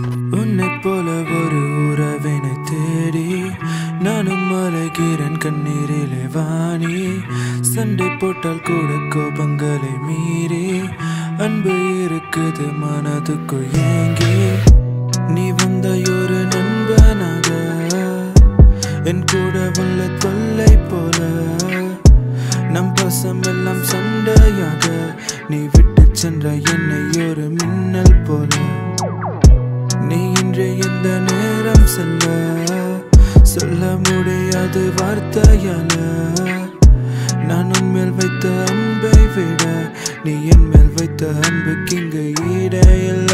உன்னைப் போல ஒரு உறவினை தேடி நானும் அலைகிறேன் கண்ணீரிலே வாணி சண்டை போட்டால் கூட கோபங்களை மீறி அன்பு இருக்குது மனதுக்குள் ஏங்கி நீ வந்த ஒரு நண்பனாக என் கூட உள்ள தொல்லை போல நம் பசம் எல்லாம் சண்டையாக நீ விட்டு சென்ற என்னை ஒரு மின்னல் போல நீ இன்று எந்த நேரம் செல்ல சொல்ல முடியாது வார்த்தையால நான் உன்மேல் வைத்த அன்பை விட நீ என் மேல் வைத்த அன்புக்கு இங்கு ஈடையில்ல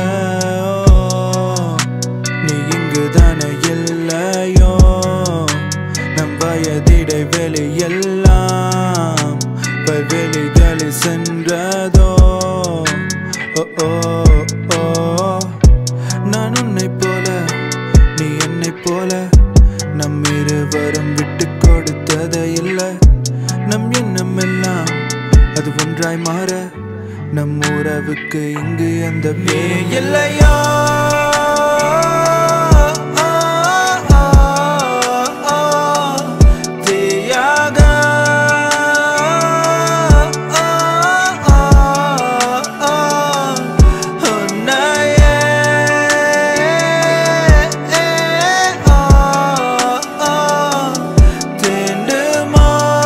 நீ இங்கு தானே இல்லையோ நம் வயதிடைவெளி எல்லாம் பல்வெளிகளில் சென்றதோ ஓ ஓ ஓ நான் உன்னைப் போல நீ என்னைப் போல நம் இருவரும் விட்டு கொடுத்ததே இல்லை நம் எண்ணம் எல்லாம் அது ஒன்றாய் மாற நம் உறவுக்கு இங்கு அந்த பே இல்லையா தீயாக உன்னையே தீண்டுமா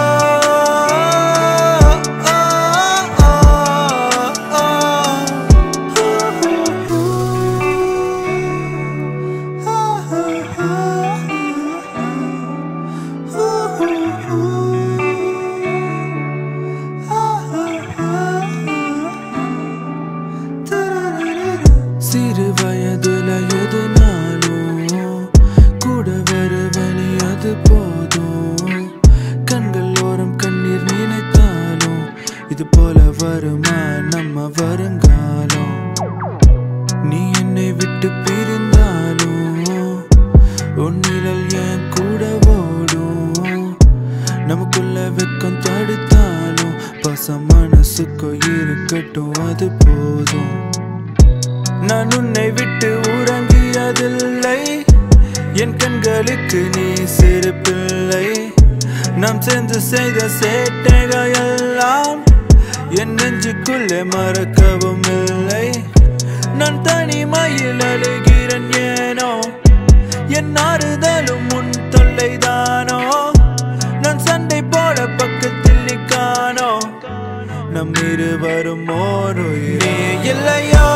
சிறு வயதுல எதுனாலும் கூட வருவனி அது போதும் கண்கள் ஓரம் கண்ணீர் நினைத்தாலும் இது போல வருமா நம்ம வருங்காலம் நீ என்னை விட்டு பிரிந்தாலும் உன் நிழல் என் கூட ஓடும் நமக்குள்ள வெக்கம் தடுத்தாலும் பசம் மனசுக்கோ இருக்கட்டும் அது போதும் நான் உன்னை விட்டு உறங்கியதில்லை என் கண்களுக்கு நீ சிறு பிள்ளை நாம் சேர்ந்து செய்த சேட்டைகள் எல்லாம் என் நெஞ்சுக்குள்ளே மறக்கவும் இல்லை நான் தனிமையில் அழுகிறேன் ஏனோ என் ஆறுதலும் உன் தொல்லைதானோ நான் சண்டை போட பக்கத்தில் நிக்கானோ நம் இருவரும் ஓர் உயிரே இல்லையா